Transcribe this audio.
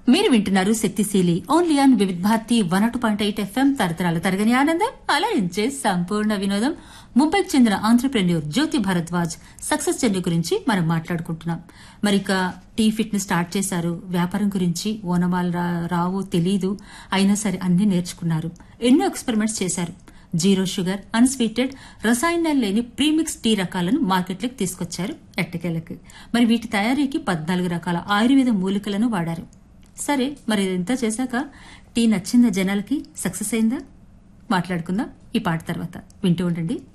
మీరు వింటున్నారు శక్తిశీలి only on Vividh Bharati one two point eight FM తరతరాల తరగని ఆనందం అలరించే సంపూర్ణ వినోదం ముంబైకి చెందిన entrepreneur Jyothi Bharadwaj success journey గురించి మనం మాట్లాడుకుంటున్నాం మరి ఇక టీ ఫిట్ ని స్టార్ట్ చేశారు వ్యాపారం గురించి ఓనమాలు రా- రావు తెలీదు అయినా సరే అన్ని నేర్చుకున్నారు ఎన్నో ఎక్స్పెరిమెంట్స్ చేశారు జీరో షుగర్ అన్స్వీటెడ్ రసాయనాలు లేని ప్రీమిక్స్ టీ రకాలను మార్కెట్లోకి తీసుకొచ్చారు ఎట్టకేలకు మరి వీటి తయారీకి పద్నాలుగు రకాల ఆయుర్వేద మూలికలను వాడారు సరే మరి ఇదంతా చేశాక టీ నచ్చిందా జనాలకి సక్సెస్ అయిందా మాట్లాడుకుందాం ఈ పాట తర్వాత వింటూ ఉండండి